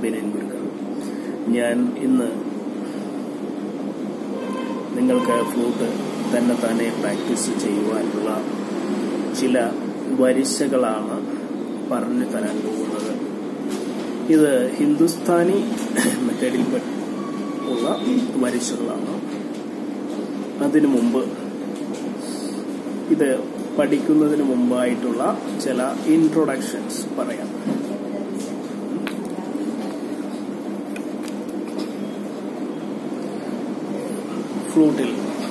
ബിനിൻ ഗുരുക്കൾ ഞാൻ ഇന്ന് നിങ്ങൾക്ക് ഫ്ലൂട്ട് തന്നെ തന്നെ പ്രാക്ടീസ് ചെയ്യുവാനുള്ള ചില വരിശകളാണ് പറഞ്ഞു തരാൻ പോകുന്നത് ഇത് ഹിന്ദുസ്ഥാനി മെത്തേഡിൽ ഉള്ള വരിശകളാണ് അതിനു മുമ്പ് ഇത് പഠിക്കുന്നതിന് മുമ്പായിട്ടുള്ള ചില ഇൻട്രൊഡക്ഷൻസ് പറയാം ഫ്ലൂട്ടിൽ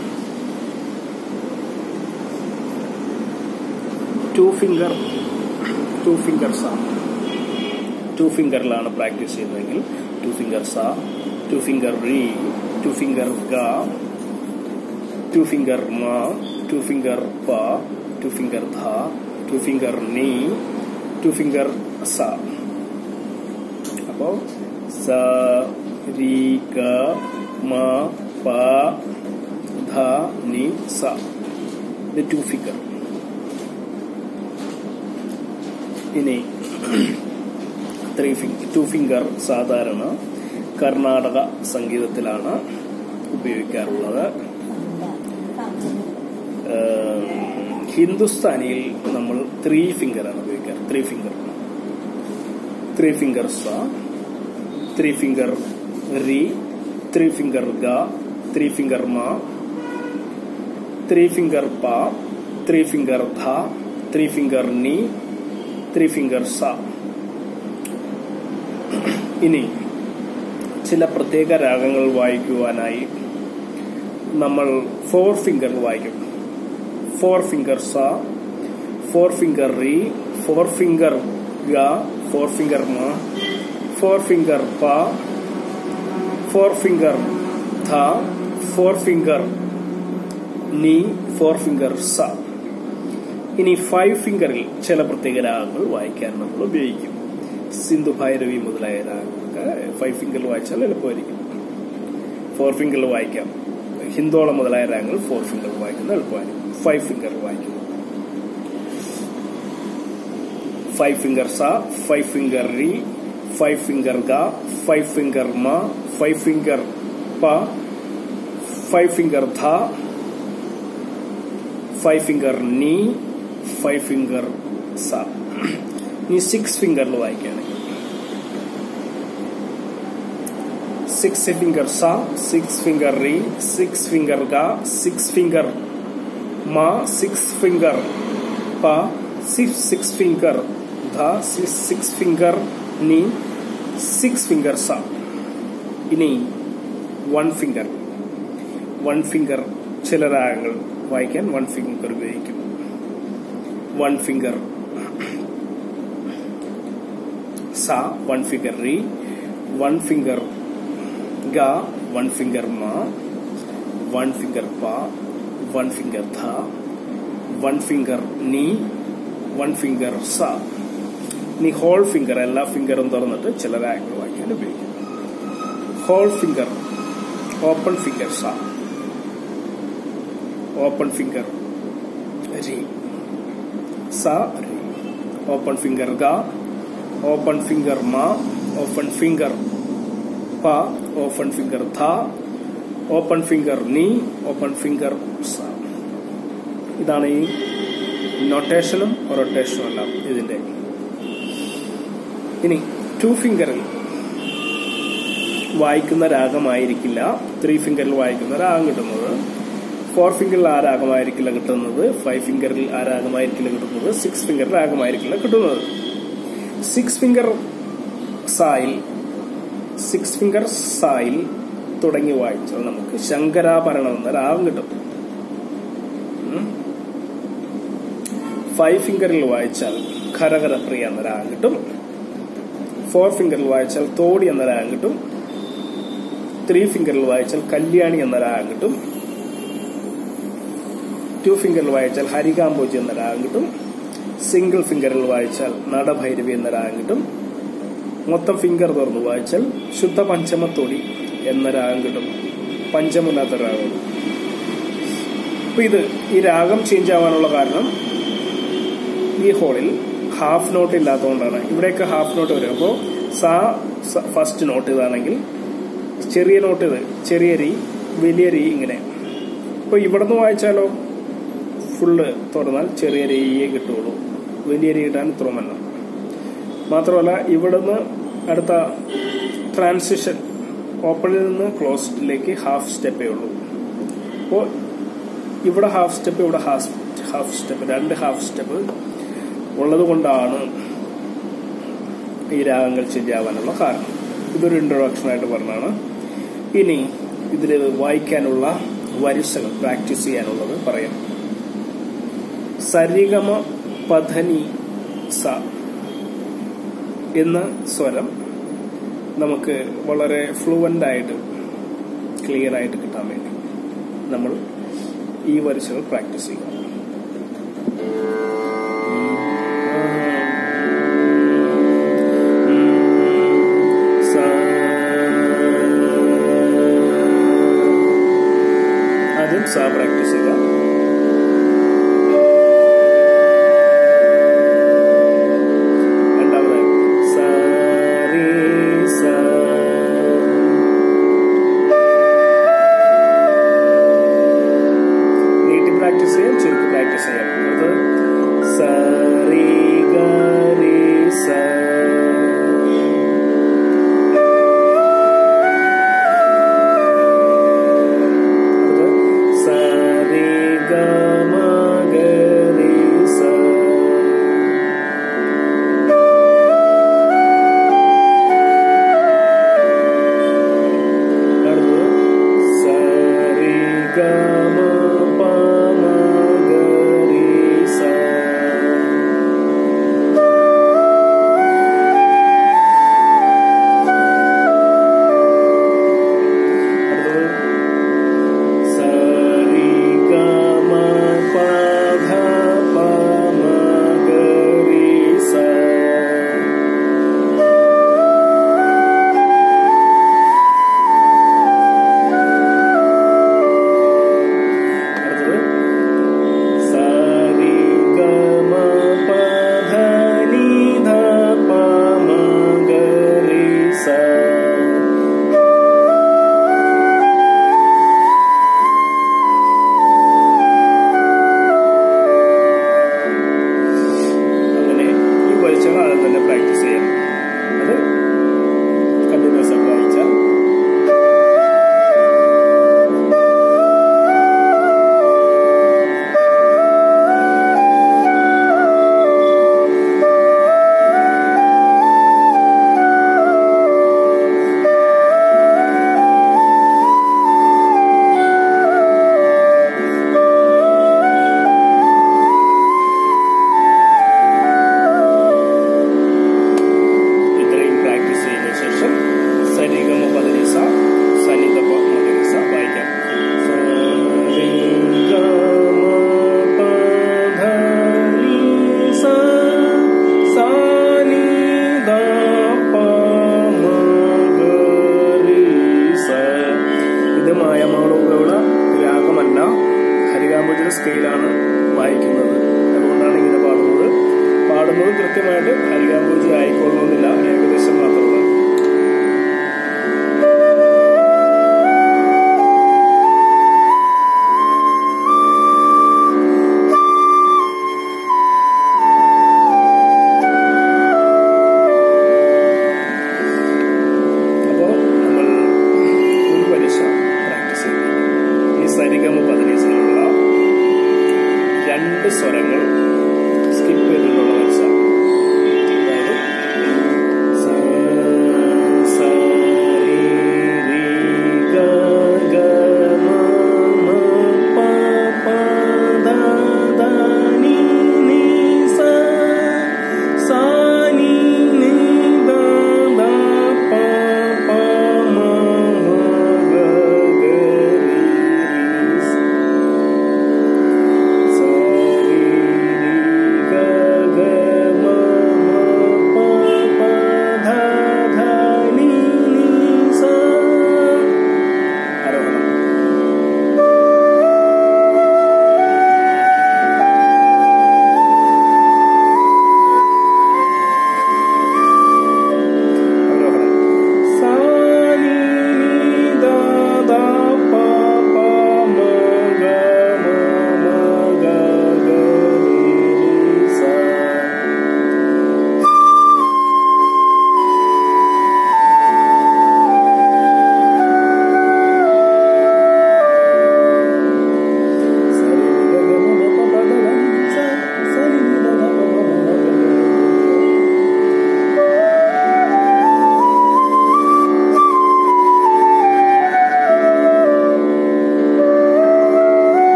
ടു ഫിംഗർ ടു ഫിംഗർസ് ആണ് ടു ഫിംഗറിലാണ് പ്രാക്ടീസ് ചെയ്യുന്നതെങ്കിൽ ടു ഫിംഗർ സ ടു ഫിംഗർ റീ ടു ഫിംഗർ ഗ ടു ഫിംഗർ മ ടു ഫിംഗർ പ ടു ഫിംഗർ ധ ടു ഫിംഗർ നീ ടു ഫിംഗർ സ അപ്പോ സ രീ ഗ മ പ ധ നി സ ഇത് ടു ഫിംഗർ ഇനി ത്രീ ഫിംഗർ ടു ഫിംഗർ സാധാരണ കർണാടക സംഗീതത്തിലാണ് ഉപയോഗിക്കാറുള്ളത് ഹിന്ദുസ്ഥാനിയിൽ നമ്മൾ ത്രീ ഫിംഗറാണ് ഉപയോഗിക്കാറ് ത്രീ ഫിംഗർ ത്രീ ഫിംഗർ സ ത്രീ ഫിംഗർ റി ത്രീ ഫിംഗർ ഗ ത്രീ ഫിംഗർ മ ത്രീ ഫിംഗർ പ ത്രീ ഫിംഗർ ധ ത്രീ ഫിംഗർ നീ ത്രീ ഫിംഗർ സ ഇനി ചില പ്രത്യേക രാഗങ്ങൾ വായിക്കുവാനായി നമ്മൾ ഫോർ ഫിംഗർ വായിക്കും ഫോർ ഫിംഗർ സ ഫോർ ഫിംഗർ റി ഫോർ ഫിംഗർ ഗ ഫോർ ഫിംഗർ മ ഫോർ ഫിംഗർ പ ഫോർ ഫിംഗർ ധ ഫോർ ഫിംഗർ നീ ഫോർ ഫിംഗർ സ ഇനി ഫൈവ് ഫിംഗറിൽ ചില പ്രത്യേക രാഗങ്ങൾ വായിക്കാൻ നമ്മൾ ഉപയോഗിക്കും സിന്ധു ഭൈരവി മുതലായ രാഗങ്ങളൊക്കെ ഫൈവ് ഫിംഗറിൽ വായിച്ചാൽ എളുപ്പമായിരിക്കും ഫോർ ഫിംഗറിൽ വായിക്കാം ഹിന്ദോളം മുതലായ രാഗങ്ങൾ ഫോർ ഫിംഗറിൽ വായിക്കുന്നത് എളുപ്പമായിരിക്കും ഫൈവ് ഫിംഗറിൽ വായിക്കുന്നു ഫൈവ് ഫിംഗർ സ ഫൈവ് ഫിംഗർ റി ഫൈവ് ഫിംഗർ ഗ ഫൈവ് ഫിംഗർ മ ഫൈവ് ഫിംഗർ പ ഫൈവ് ഫിംഗർ ധ ഫൈവ് ഫിംഗർ നീ ഫൈവ് ഫിംഗർ സ ഇനി സിക്സ് ഫിംഗറിൽ വായിക്കുകയാണെങ്കിൽ സിക്സ് ഫിംഗർ സ സിക്സ് ഫിംഗർ റി സിക്സ് ഫിംഗർ ഗ സിക്സ് ഫിംഗർ മ സിക്സ് ഫിംഗർ പ സിക്സ് സിക്സ് ഫിംഗർ ധ സിക്സ് സിക്സ് ഫിംഗർ നീ സിക്സ് ഫിംഗർ സ ഇനി വൺ ഫിംഗർ വൺ ഫിംഗർ ചില രാഗങ്ങൾ വായിക്കാൻ വൺ ഫിംഗർ ഉപയോഗിക്കും വൺ ഫിംഗർ സ വൺ ഫിംഗർ റി വൺ ഫിംഗർ ഗ വൺ ഫിംഗർ മ വൺ ഫിംഗർ പ വൺ ഫിംഗർ ധ വൺ ഫിംഗർ നീ വൺ ഫിംഗർ സ ഇനി ഹോൾ ഫിംഗർ എല്ലാ ഫിംഗറും തുറന്നിട്ട് ചില രാഗങ്ങൾ വായിക്കാൻ ഉപയോഗിക്കും ഹോൾ ഫിംഗർ ഓപ്പൺ ഫിംഗർ സ ഓപ്പൺ ഫിംഗർ രി സ രി ഓപ്പൺ ഫിംഗർ ഗ ഓപ്പൺ ഫിംഗർ മ ഓപ്പൺ ഫിംഗർ പ ഓപ്പൺ ഫിംഗർ ധ ഓപ്പൺ ഫിംഗർ നീ ഓപ്പൺ ഫിംഗർ സ ഇതാണ് ഈ നൊട്ടേഷനും റൊട്ടേഷനും എല്ലാം ഇതിന്റെ ഇനി ടു ഫിംഗറിൽ വായിക്കുന്ന രാഗമായിരിക്കില്ല ത്രീ ഫിംഗറിൽ വായിക്കുന്ന രാഗം കിട്ടുന്നത് ഫോർ ഫിംഗറിൽ ആ രാഗമായിരിക്കില്ല കിട്ടുന്നത് ഫൈവ് ഫിംഗറിൽ ആ രാഗമായിരിക്കില്ല കിട്ടുന്നത് സിക്സ് ഫിംഗറിൽ രാഗമായിരിക്കില്ല കിട്ടുന്നത് സിക്സ് ഫിംഗർ സായിൽ സിക്സ് ഫിംഗർ സായിൽ തുടങ്ങി വായിച്ചാൽ നമുക്ക് ശങ്കരാഭരണം എന്ന രാഗം കിട്ടും ഫൈവ് ഫിംഗറിൽ വായിച്ചാൽ ഖരഖരപ്രിയ എന്ന രാഗം കിട്ടും ഫോർ ഫിംഗറിൽ വായിച്ചാൽ തോടി എന്ന രാഗം കിട്ടും ത്രീ ഫിംഗറിൽ വായിച്ചാൽ കല്യാണി എന്ന രാഗം കിട്ടും ടു ഫിംഗറിൽ വായിച്ചാൽ ഹരികാംബോജി എന്ന രാഗം കിട്ടും സിംഗിൾ ഫിംഗറിൽ വായിച്ചാൽ നടഭൈരവി എന്ന രാഗം കിട്ടും മൊത്തം ഫിംഗർ തുറന്ന് വായിച്ചാൽ ശുദ്ധ പഞ്ചമത്തോടി എന്ന രാഗം കിട്ടും പഞ്ചമില്ലാത്ത രാഗം അപ്പൊ ഇത് ഈ രാഗം ചേഞ്ച് ആവാനുള്ള കാരണം ഈ ഹോളിൽ ഹാഫ് നോട്ട് ഇല്ലാത്തതുകൊണ്ടാണ് ഇവിടെയൊക്കെ ഹാഫ് നോട്ട് വരും അപ്പോൾ സാ ഫസ്റ്റ് നോട്ട് ഇതാണെങ്കിൽ ചെറിയ നോട്ട് ഇത് ചെറിയ രീ വലിയ രീ ഇങ്ങനെ അപ്പോൾ ഇവിടെ നിന്ന് വായിച്ചാലോ ഫുള്ള് തുറന്നാൽ ചെറിയ രീയെ കിട്ടുള്ളൂ വലിയ രീ കിട്ടാൻ ഇത്രയുമല്ല മാത്രമല്ല ഇവിടുന്ന് അടുത്ത ട്രാൻസിഷൻ ഓപ്പണിൽ നിന്ന് ക്ലോസ്ഡിലേക്ക് ഹാഫ് സ്റ്റെപ്പേ ഉള്ളൂ അപ്പോൾ ഇവിടെ ഹാഫ് സ്റ്റെപ്പ് ഇവിടെ ഹാഫ് ഹാഫ് സ്റ്റെപ്പ് രണ്ട് ഹാഫ് സ്റ്റെപ്പ് ഉള്ളത് കൊണ്ടാണ് ഈ രാഗങ്ങൾ ശരിയാവാനുള്ള കാരണം ഇതൊരു ഇൻട്രൊഡക്ഷൻ ആയിട്ട് പറഞ്ഞാണ് ഇനി ഇതിൽ വായിക്കാനുള്ള വരിസകൾ പ്രാക്ടീസ് ചെയ്യാനുള്ളത് പറയാം സരിഗമ പധനി സ എന്ന സ്വരം നമുക്ക് വളരെ ഫ്ലുവൻ്റ് ആയിട്ട് ക്ലിയർ ആയിട്ട് കിട്ടാൻ വേണ്ടി നമ്മൾ ഈ വരിസകൾ പ്രാക്ടീസ് ചെയ്യുക ആദ്യം സാ പ്രാക്ടീസ് ചെയ്യുക രണ്ടാമതായി സാ റേ സാ നീട്ടി പ്രാക്ടീസ് ചെയ്യാം ചുരുക്കി പ്രാക്ടീസ് ചെയ്യാം അത് സ റേ ഗ റേ സ അത് സ റേ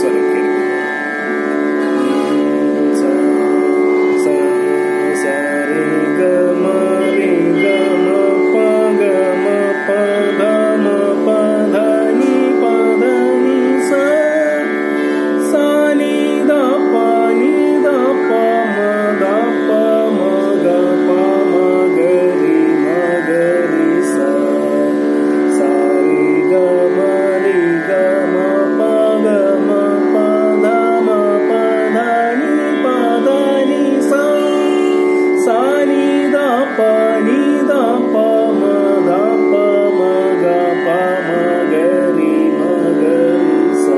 സ്വരം കേൾക്കും സ സ സ രി ഗ മ രി ഗ മ പ ഗ മ പ ധ മ പ ധ ni പ ധ ni സ സ ni ധ പ ni ധ പ മ ധ പ മ ഗ പ മ ഗ രി മ ഗ രി സ സ രി ഗ മ രി ഗ മ പ ഗ മ പ ധ മ പ ധ ni പ ധ ni സ സ ni ധ പ ni ധ പ മ ധ പ മ ഗ പ മ ഗ രി മ ഗ രി സ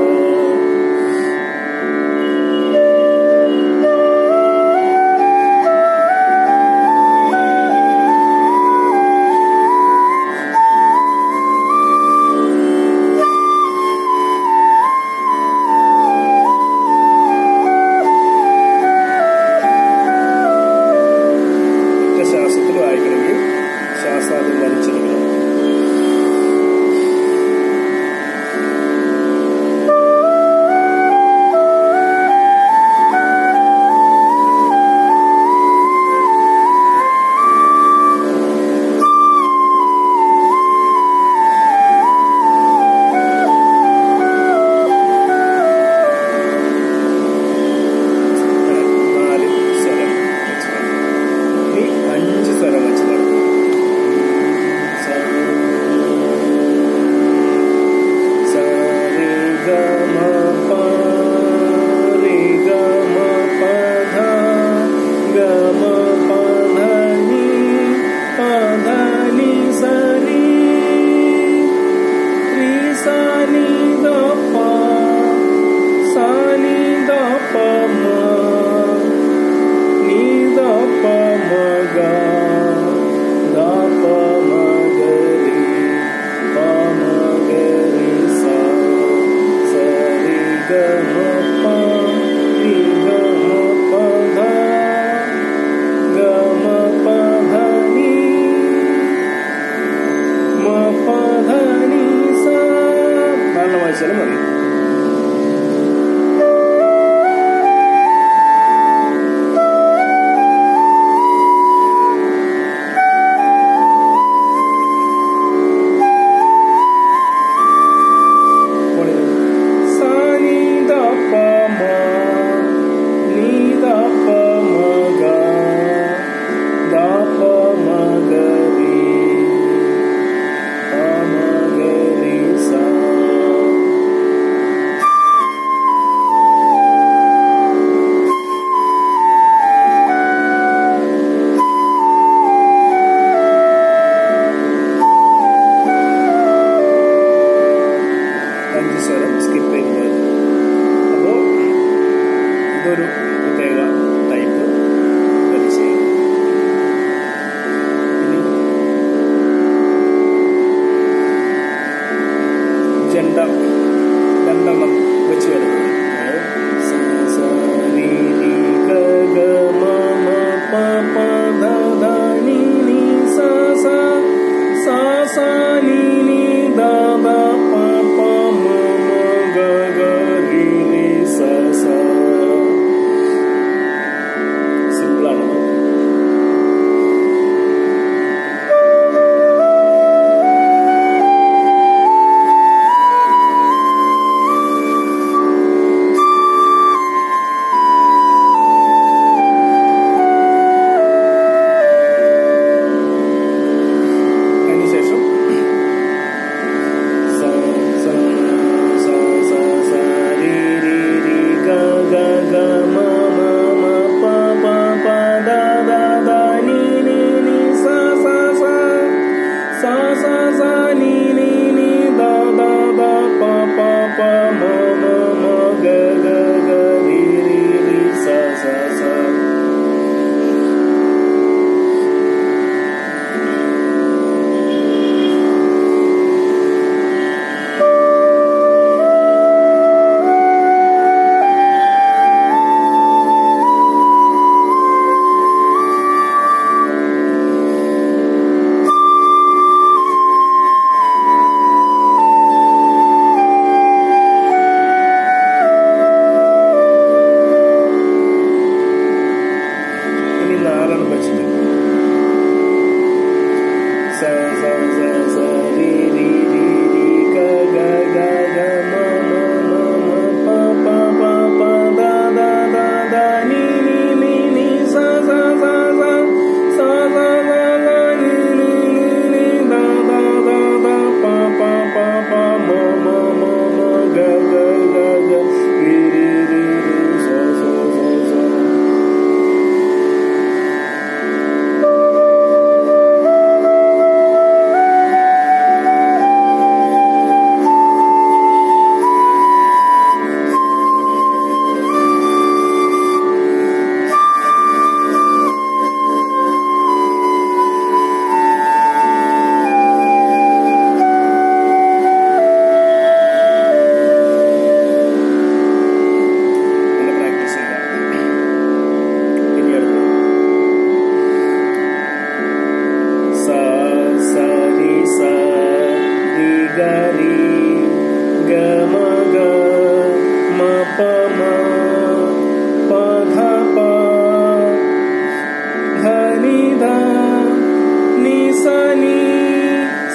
ഒറ്റ ശ്വാസത്തിൽ വായിക്കണമെങ്കിൽ ശ്വാസാദ്യം വലിച്ചെടുക്കണം നാല് സ്വരം വെച്ച് നടക്കും. ഇനി അഞ്ച് സ്വരം വെച്ച് നടക്കും സ സ രി ഗ മ പ രി ഗ മ പ ധ ഗ മ പ ധ ni പ ധ ni സ രി രി സ ni ധ പ സ ni ധ പ മ ni da pa ma ga da pa ma ga ri pa ma ga ri sa sa ri ga ma pa ri ga ma pa dha ga ma pa dha ni ma pa dha ni sa നല്ല വായിച്ചാലും മതി sa ni da pa ma ni da pa ma ga da pa ma ga ri pa ma ga ri sa അഞ്ച് സ്വരം skip ചെയ്ത് പോയത് അപ്പോൾ ഇതൊരു പ്രത്യേക ടൈപ്പ് അത് ചെയ്യും ഇനി ജണ്ട രണ്ടെണ്ണം വെച്ച് വരുന്നത് അതായത് സ, സ, രി, രി, ഗ, ഗ, മ, മ, പ, പ, ധ, ധ, ni, ni, sa, sa, sa, sa, ni, ni, da, da, pa, pa, ma, ma, ga, ga, ri, ri, sa, sa. Simple ആണ്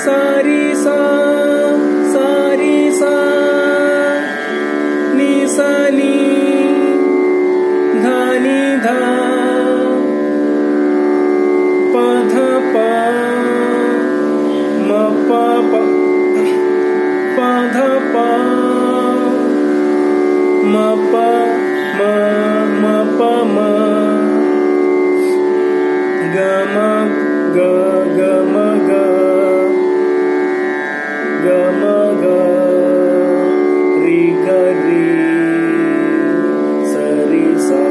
സാരി സാ സാരി സാ നീ സ നീ ധ നീ ധ പ ധ പ മ പ പ പ ധ പ മ പ മ മ പ മ ഗ മ ഗ ഗ മ ഗ ഗ മ ഗ രി ഗ രി സ രി സ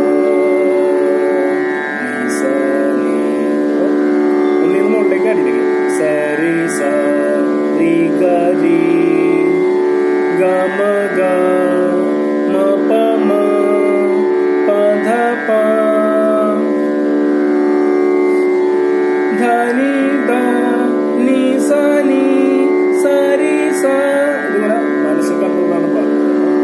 നി സ നി ഒന്നിന് മുകളിലേക്ക് അടിക്കും സ രി സ രി ഗ രി ഗ മ ഗ മ പ മ പ ധ പ ധ നി ധ നി സ നി സ രി സ ഇതിങ്ങനെ മനസ്സിൽ കണ്ടുകൊണ്ടാണ് പാടുന്നത്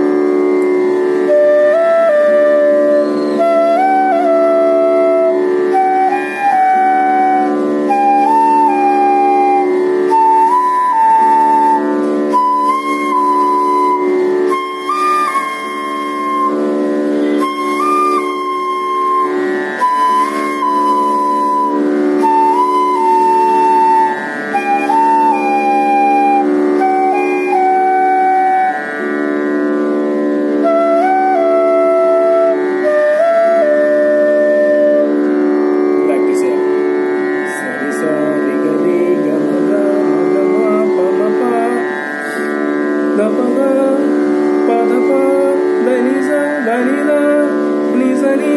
പ്രാക്ടീസ് ചെയ്യാം സരി സ രി ഗ രി ഗ മ ഗ മ ഗ മ പ മ പ ധ പ ഗ പ ധ പ ധ നി സ ധ നി ധ നി സ നി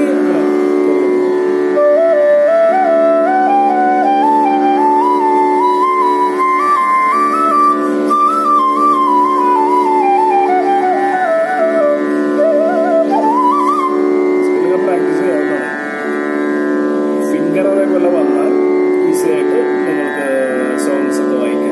സ്പെല്ലിംഗ് പ്രാക്ടീസ് ചെയ്യാവുന്നതാണ് ഫിംഗർ അതേപോലെ വന്നാൽ ഈസി ആയിട്ട് നിങ്ങൾക്ക് സോങ്സ് ഒക്കെ വായിക്കാം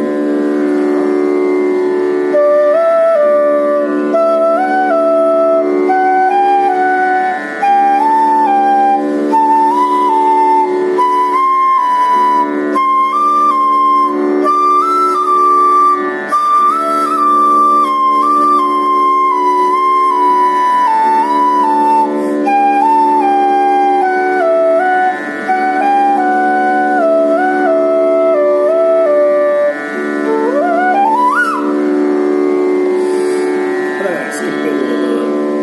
അതാണ് സ്കിപ്പ് ചെയ്ത് പോകുന്നത്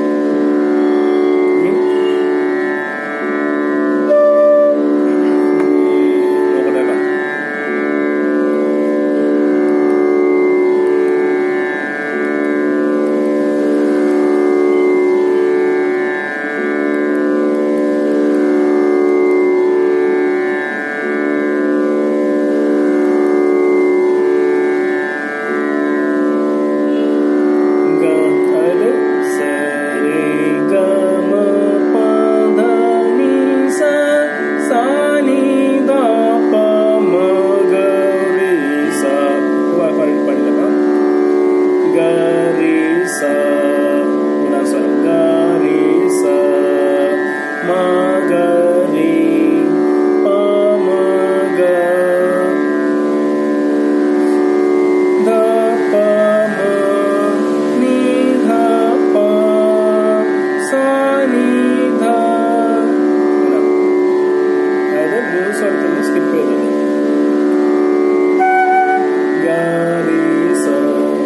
ഇനി നോക്കട്ടെ കേട്ടോ. ഗ അതായത് സ രി ഗ മ പ ധ നി സ സ നി ധ പ മ ഗ രി സ പ- പ- പാടില്ല ട്ടോ. ഗ രി സ മൂന്നാം സ്വരം ഗ രി സ മ ഗ രി പ മ ഗ ധ പ മ നി ധ പ സ നി ധ ഇങ്ങനെ. അതായത് മൂന്ന് സ്വരത്തിൽ സ്കിപ്പ് ചെയ്തത് ഗ രി സ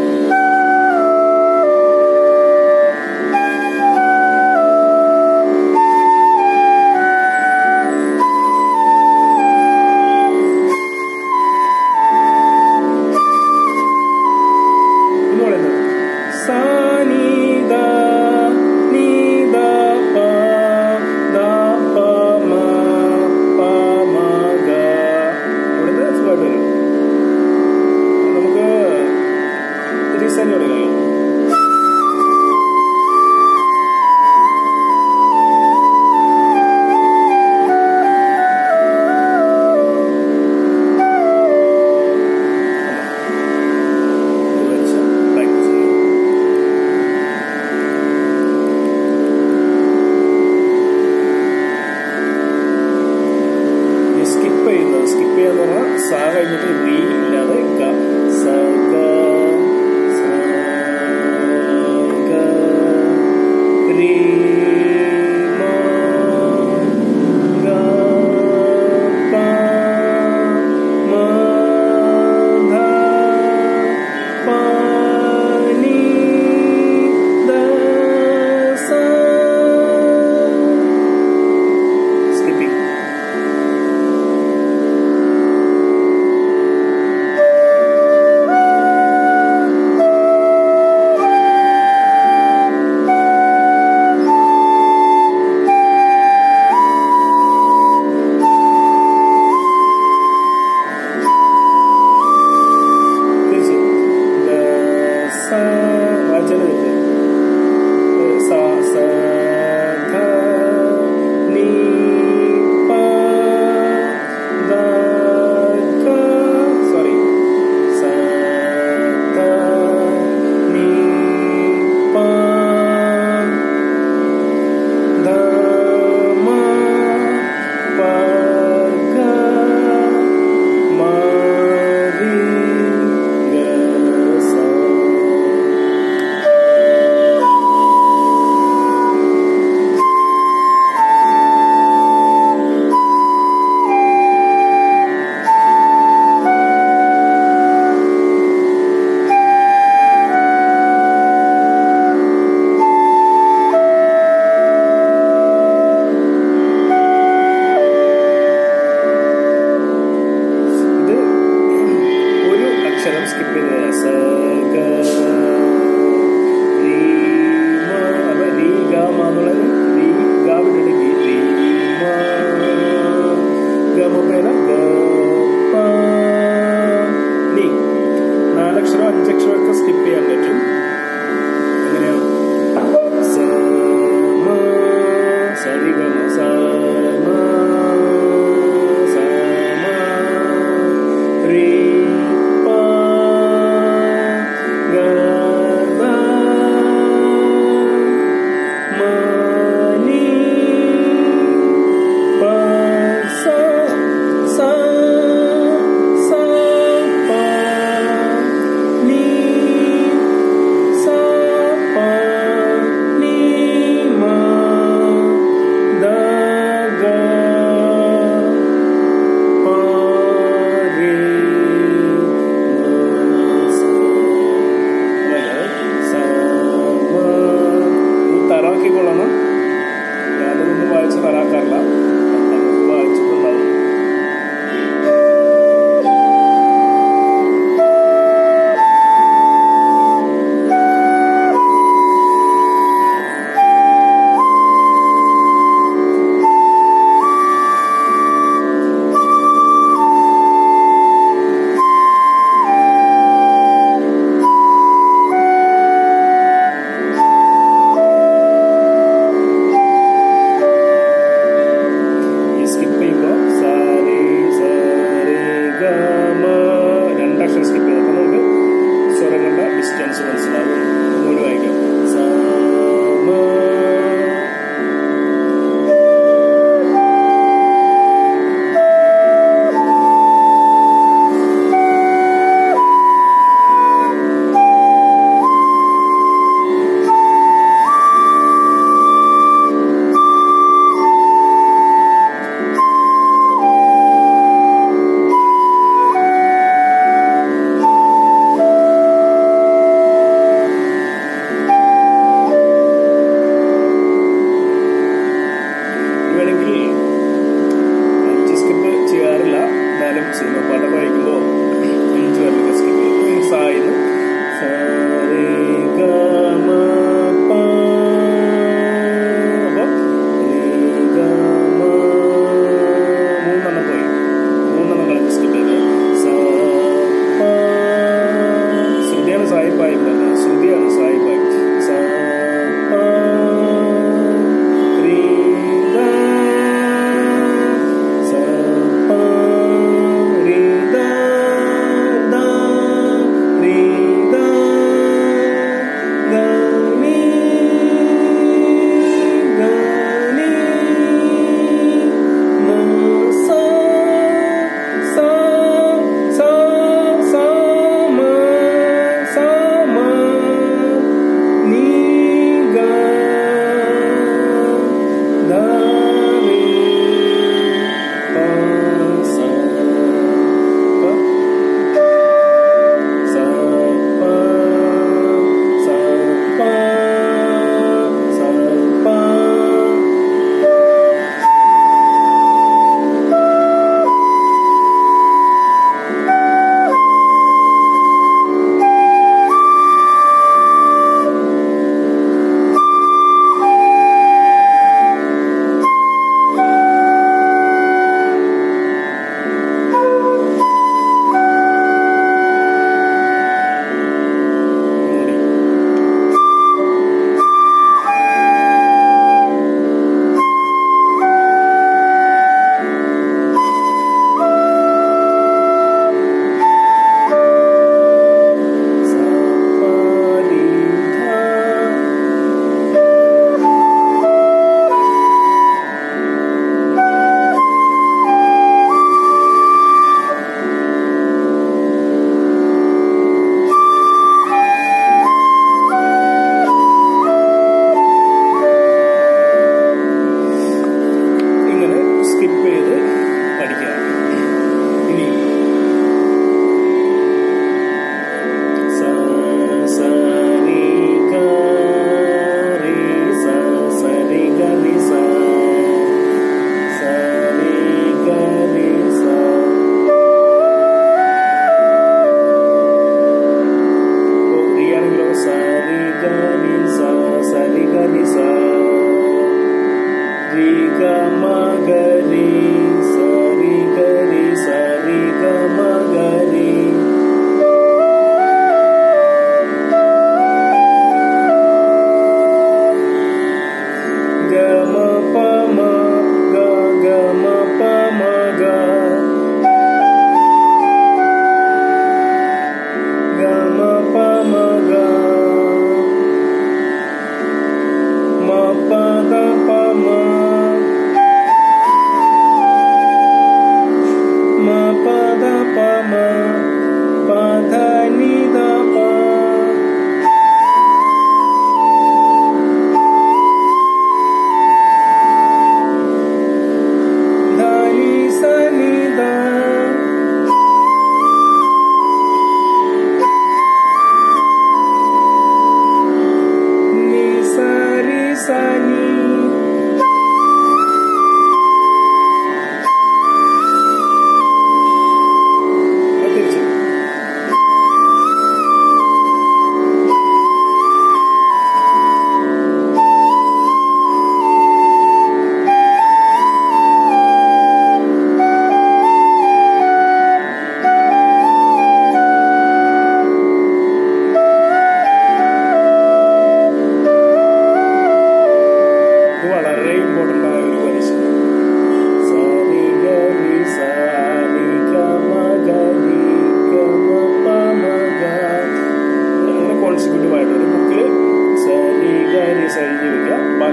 ഇന്ന് പറയുന്നത് സ നി ധ നി ധ പ ധ പ മ പ മ ഗ അവിടുന്ന് സുഖമായിട്ട് വരും നമുക്ക് തിരിസനി തുടങ്ങാം പ്രാക്ടീസ് ചെയ്യാം ഈ സ്കിപ്പ് ചെയ്യുന്നത് സ്കിപ്പ് ചെയ്യാന്ന് പറഞ്ഞാൽ സാ കഴിഞ്ഞിട്ട് റീ ഇല്ലാതെ ഗ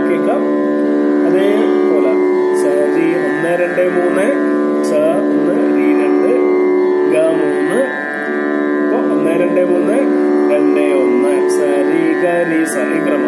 ഉണ്ടാക്കിയേക്കാം അതേപോലെ സരി ഒന്ന് രണ്ട് മൂന്ന് ച ഒന്ന് രി രണ്ട് ഗ മൂന്ന് അപ്പൊ ഒന്ന് രണ്ട് മൂന്ന് രണ്ട് ഒന്ന് സരി ഗ രി സ ഈ ക്രമം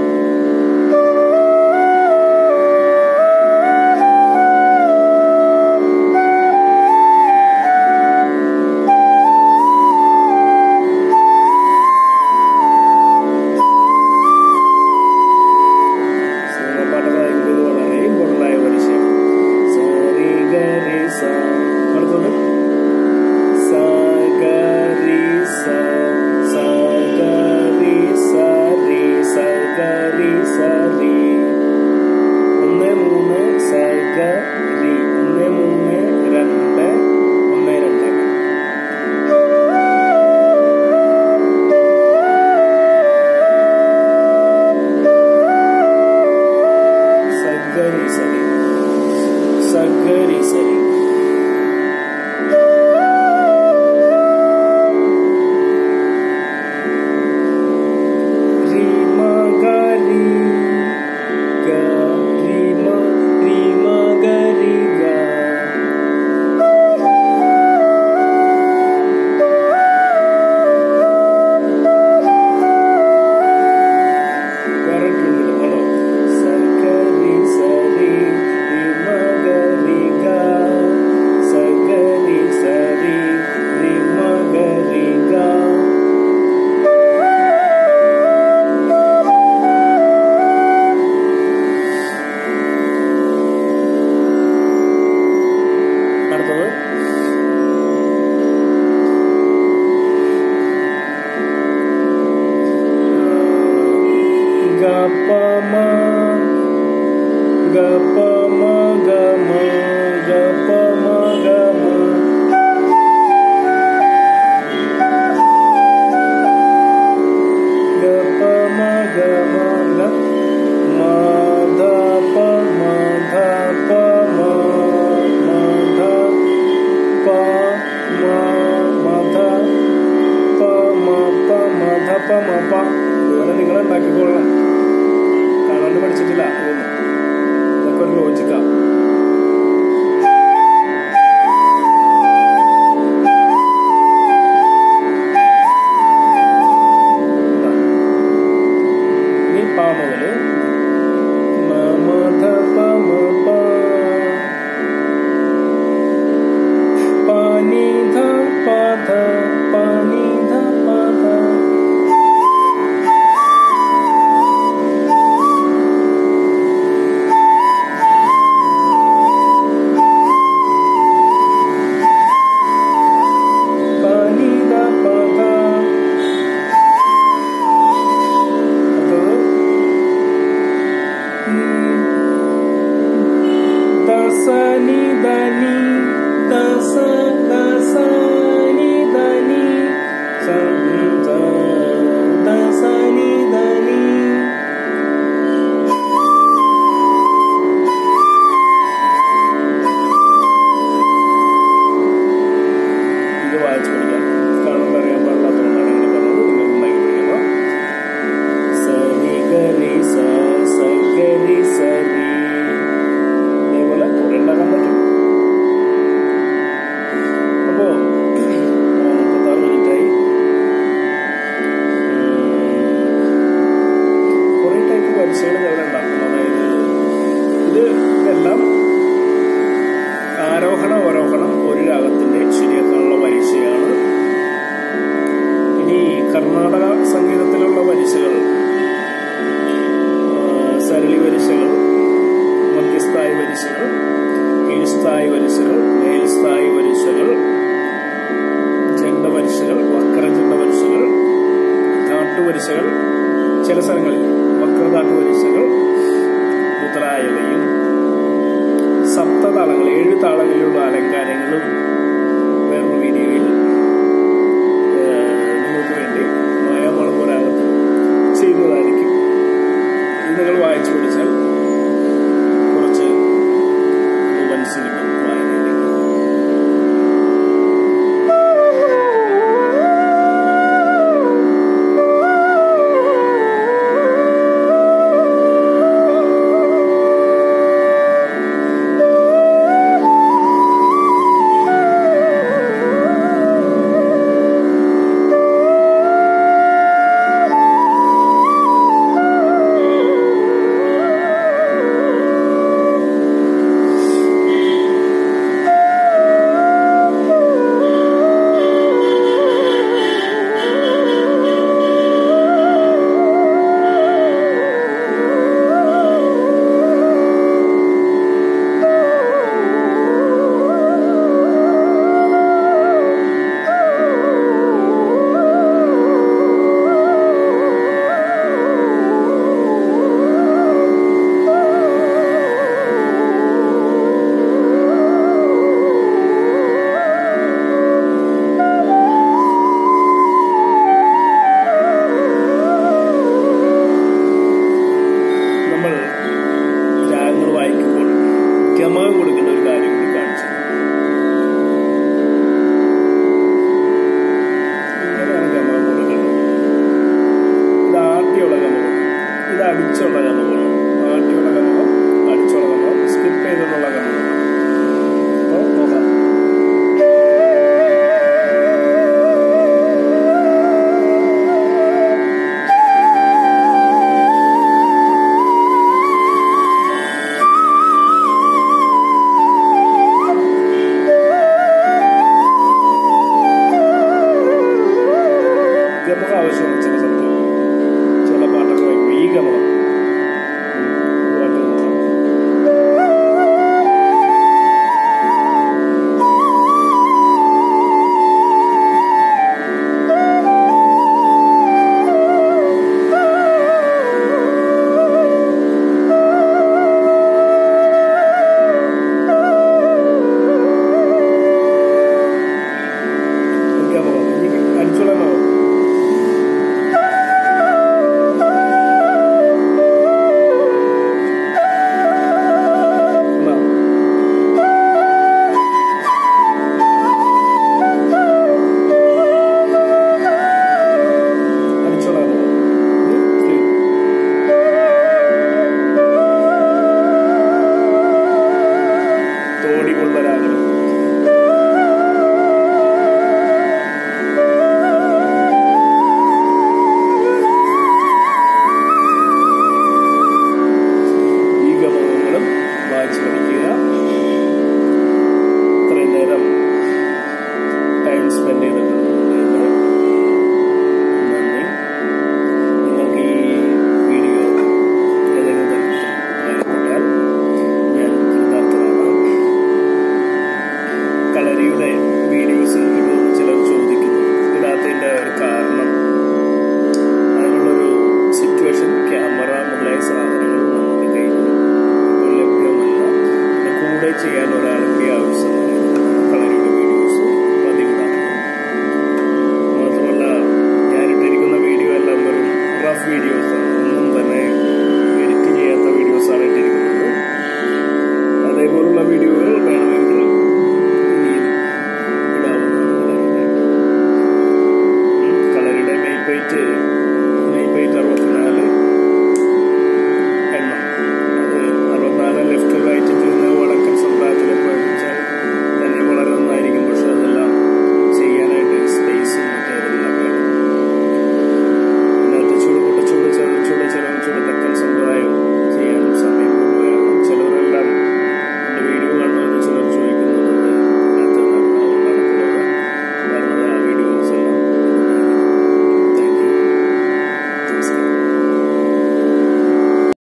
സിനിമ പാട്ട് വായിക്കുന്നത് വളരെ ഇമ്പോർട്ടൻ്റ് ആയ ഒരു വിഷയം സരി ഗ രി സ അടുത്തത് സ ഗ രി സ സ ഗ രി സ രി സ ഗ രി സ രി ഒന്ന് മൂന്ന് സ ഗ രി ഒന്ന് മൂന്ന് രണ്ട് ഒന്ന് രണ്ട് സഗരി സരി സഗരി സരി റീമ ഗരി ഗ റീമ റീമ ഗരി ഗ വേറെ ട്യൂണില്ല ആണോ സഗരി സരി റിമ ഗരി ഗ സഗരി സരി റിമ ഗരി ഗ അടുത്തത് ഗപമ ഗപമ ഗമ ഗപമ ഗമ ഗപമ ഗമ ഗ മധ പ മധ പ മ മധ പ മ മധ പ മ പ മധ പ മ പ ഇതുപോലെ നിങ്ങൾ ഉണ്ടാക്കിക്കൊള്ളണം കാണാണ്ട് പഠിച്ചിട്ടില്ല അതൊന്നും ഇതൊക്കെ ഒരു ലോജിക്കാ ഇനി പ മുതല് മ മധ പ മ പ പാനി ധ പ ധ പാനി ധ പ ധ പാനി ധ പ ധ അടുത്തത് ദസനി ധനി ദസ ദസനി ധനി സന്ത ദസനി ധനി ഇത് വായിച്ചു പഠിക്കാം കാണാൻ അറിയാൻ പാടില്ലാത്തതുകൊണ്ടാണ് ഇങ്ങനെ പറഞ്ഞത് നിങ്ങൾ ഉണ്ടാക്കി പഠിക്കണം സരി ഗരി സ സ ഗരി സരി ഇതേപോലെ കുറെ ഉണ്ടാക്കാൻ പറ്റും അപ്പോ മുപ്പത്താറ് മിനിറ്റായി കുറെ ടൈപ്പ് വരിശകൾ ഇവിടെ ഉണ്ടാക്കും അതായത് ഇത് ഇതെല്ലാം ആരോഹണ അവരോഹണം ഒരു രാഗത്തിന്റെ ശരിയാക്കാനുള്ള പരീക്ഷയാണ് ഇനി കർണാടക സംഗീതത്തിലുള്ള വരിശകൾ ആ, സരളി വരിശകൾ മധ്യസ്ഥായി വരിശകൾ കീഴ്സ്ഥായി വരിശകൾ മേൽസ്ഥായി വരിശകൾ ചെണ്ട വരിശകൾ വക്രചണ്ട വരിശകൾ ധാട്ടുവരിശകൾ ചില സ്ഥലങ്ങളിൽ വക്രധാട്ടു വരിശകൾ മുതലായവയും സപ്തതാളങ്ങൾ ഏഴ് താളങ്ങളിലുള്ള അലങ്കാരങ്ങളും വേറൊരു വീഡിയോയിൽ ഏഹ്, നിങ്ങൾക്ക് വേണ്ടി മായാമളപുരാഗത്ത് ചെയ്യുന്നതായിരിക്കും ഇത് നിങ്ങൾ വായിച്ചു പഠിച്ചാൽ കുറച്ച് മനസ്സിൽ കിട്ടും വായനയിൽ അടിച്ചുള്ള കർമ്മമാണ് ആദ്യമുള്ള കർമ്മം അടിച്ചുള്ള കർമ്മം സ്കിപ്പ് ചെയ്തുള്ള കർമ്മം അപ്പോൾ നോക്കാം ഗമക ആവശ്യമാണ് ചില സ്ഥലത്ത് ചില പാട്ടൊക്കെ വായിക്കും ഈ ഗമകം പാട്ട് നോക്കാം ഗമകം ഇനി അടിച്ചുള്ള ഗമകം എന്നാ അടിച്ചോളാം തോടികൊള്ള രാഗം ഈ ഗമനങ്ങളും വായിച്ചു പഠിക്കുക ഇത്രയും നേരം ടൈം സ്പെൻഡ് ചെയ്തിട്ടുണ്ട് നന്ദി നിങ്ങൾക്ക് ഈ വീഡിയോ ഏതെങ്കിലും തരത്തിൽ ഉപകാരപ്പെട്ടാൽ ഞാൻ കൃതാർത്ഥനാണ് കളരിയുടെ വീഡിയോസ് ഇടുമെന്ന് ചിലർ ചോദിക്കുന്നു ഇടാത്തതിൻ്റെ ഒരു കാരണം അതിനുള്ളൊരു സിറ്റുവേഷൻ ക്യാമറ മുതലായ സാധനങ്ങൾ നമ്മുടെ കയ്യിൽ ഇപ്പോൾ ലഭ്യമല്ല പിന്നെ കൂടെ ചെയ്യാൻ ഒരാളുടെ ആവശ്യമായിരുന്നു കളരിയുടെ വീഡിയോസ് പതിവിടാത്തത് മാത്രമല്ല ഞാനിട്ടിരിക്കുന്ന വീഡിയോ എല്ലാം വെറും റഫ് വീഡിയോസാണ്